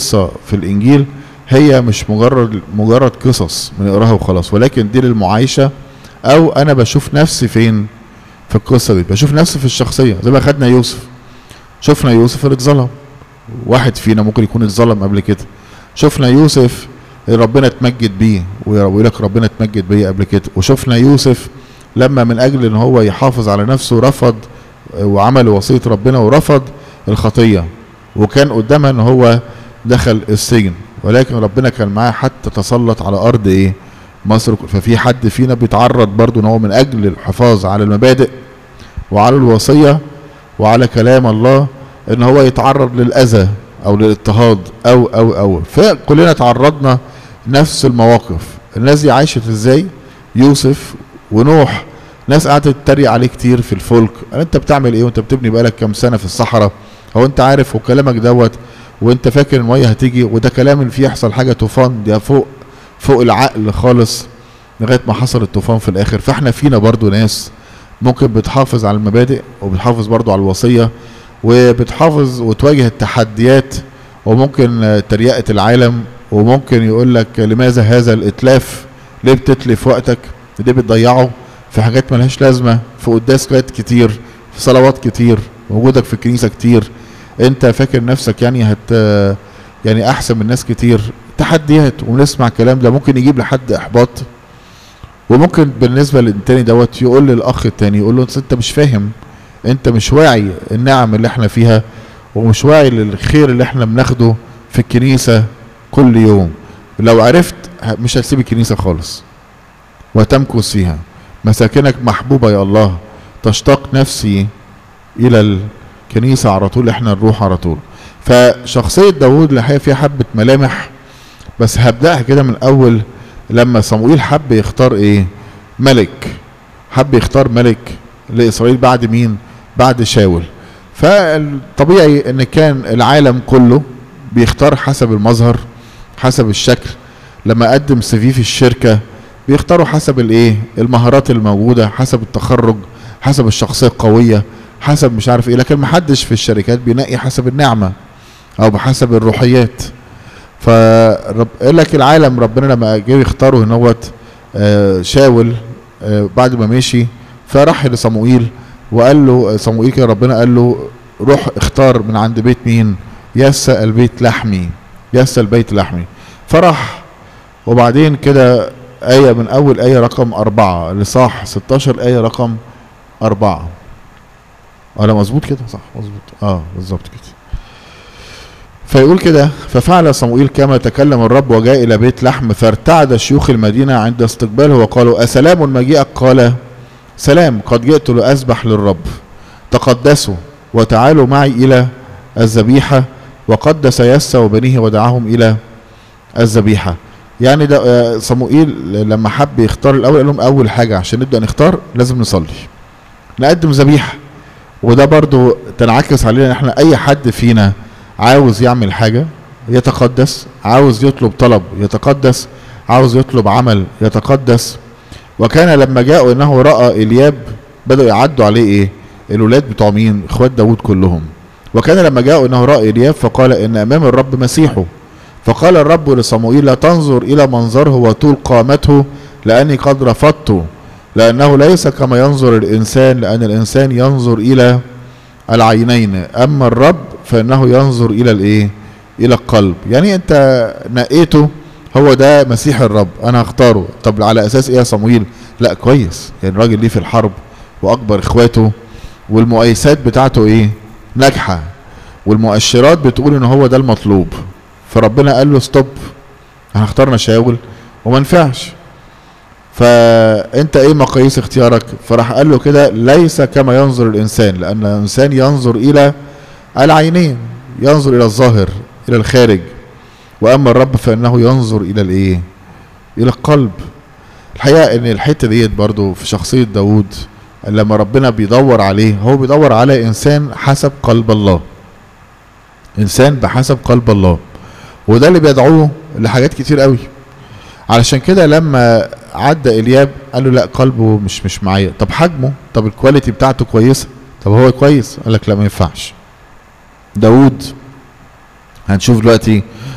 قصة في الإنجيل هي مش مجرد مجرد قصص بنقراها وخلاص ولكن دي للمعايشة أو أنا بشوف نفسي فين في القصة دي بشوف نفسي في الشخصية زي ما خدنا يوسف شفنا يوسف اللي اتظلم واحد فينا ممكن يكون اتظلم قبل كده شفنا يوسف ربنا اتمجد بيه ويقول لك ربنا اتمجد بيه قبل كده وشفنا يوسف لما من اجل ان هو يحافظ على نفسه رفض وعمل وصيه ربنا ورفض الخطيه وكان قدامها ان هو دخل السجن ولكن ربنا كان معاه حتى تسلط على ارض ايه مصر ففي حد فينا بيتعرض برضه ان هو من اجل الحفاظ على المبادئ وعلى الوصيه وعلى كلام الله ان هو يتعرض للاذى او للاضطهاد او او او فكلنا تعرضنا نفس المواقف الناس دي عاشت ازاي يوسف ونوح ناس قعدت تتريق عليه كتير في الفلك قال انت بتعمل ايه وانت بتبني بقالك كام سنه في الصحراء هو انت عارف وكلامك دوت وانت فاكر الميه هتيجي وده كلام اللي فيه يحصل حاجه طوفان دي فوق فوق العقل خالص لغايه ما حصل الطوفان في الاخر فاحنا فينا برضو ناس ممكن بتحافظ على المبادئ وبتحافظ برضو على الوصيه وبتحافظ وتواجه التحديات وممكن تريقه العالم وممكن يقول لك لماذا هذا الاتلاف ليه بتتلف وقتك ليه بتضيعه في حاجات ملهاش لازمه في قداسات كتير في صلوات كتير وجودك في الكنيسه كتير انت فاكر نفسك يعني هت يعني احسن من ناس كتير تحديات ونسمع الكلام ده ممكن يجيب لحد احباط وممكن بالنسبه للتاني دوت يقول للاخ التاني يقول له انت مش فاهم انت مش واعي النعم اللي احنا فيها ومش واعي للخير اللي احنا بناخده في الكنيسه كل يوم لو عرفت مش هتسيب الكنيسه خالص وتمكث فيها مساكنك محبوبه يا الله تشتاق نفسي الى الكنيسه على طول احنا نروح على طول فشخصيه داوود الحقيقه فيها حبه ملامح بس هبداها كده من اول لما صموئيل حب يختار ايه ملك حب يختار ملك لاسرائيل بعد مين بعد شاول فالطبيعي ان كان العالم كله بيختار حسب المظهر حسب الشكل لما قدم سي في الشركه بيختاروا حسب الايه المهارات الموجوده حسب التخرج حسب الشخصيه القويه حسب مش عارف ايه لكن محدش في الشركات بينقي حسب النعمه او بحسب الروحيات فرب قال لك العالم ربنا لما جه يختاروا هنوت آه شاول آه بعد ما مشي فراح لصموئيل وقال له صموئيل كده ربنا قال له روح اختار من عند بيت مين يسى البيت لحمي يسى البيت لحمي فراح وبعدين كده آية من أول آية رقم أربعة لصاح 16 آية رقم أربعة اه لا مظبوط كده صح مظبوط اه بالظبط كده فيقول كده ففعل صموئيل كما تكلم الرب وجاء إلى بيت لحم فارتعد شيوخ المدينة عند استقباله وقالوا أسلام مجيئك قال سلام قد جئت لأسبح للرب تقدسوا وتعالوا معي إلى الذبيحة وقدس يسى وبنيه ودعاهم إلى الذبيحة يعني ده صموئيل لما حب يختار الأول قال لهم أول حاجة عشان نبدأ نختار لازم نصلي نقدم ذبيحة وده برضو تنعكس علينا ان احنا اي حد فينا عاوز يعمل حاجة يتقدس عاوز يطلب طلب يتقدس عاوز يطلب عمل يتقدس وكان لما جاءوا انه رأى الياب بدأوا يعدوا عليه ايه الولاد بتوع مين اخوات داود كلهم وكان لما جاءوا انه رأى الياب فقال ان امام الرب مسيحه فقال الرب لصموئيل لا تنظر الى منظره وطول قامته لاني قد رفضته لأنه ليس كما ينظر الإنسان لأن الإنسان ينظر إلى العينين أما الرب فإنه ينظر إلى الإيه؟ إلى القلب يعني أنت نقيته هو ده مسيح الرب أنا هختاره طب على أساس إيه يا صمويل؟ لا كويس يعني راجل ليه في الحرب وأكبر إخواته والمقايسات بتاعته إيه؟ ناجحة والمؤشرات بتقول إن هو ده المطلوب فربنا قال له ستوب احنا اخترنا شاول وما ينفعش فانت ايه مقاييس اختيارك فراح قال له كده ليس كما ينظر الانسان لان الانسان ينظر الى العينين ينظر الى الظاهر الى الخارج واما الرب فانه ينظر الى الايه الى القلب الحقيقه ان الحته ديت برضو في شخصيه داوود لما ربنا بيدور عليه هو بيدور على انسان حسب قلب الله انسان بحسب قلب الله وده اللي بيدعوه لحاجات كتير قوي علشان كده لما عدى الياب قال له لا قلبه مش مش معايا طب حجمه طب الكواليتي بتاعته كويسه طب هو كويس قال لك لا ما ينفعش داوود هنشوف دلوقتي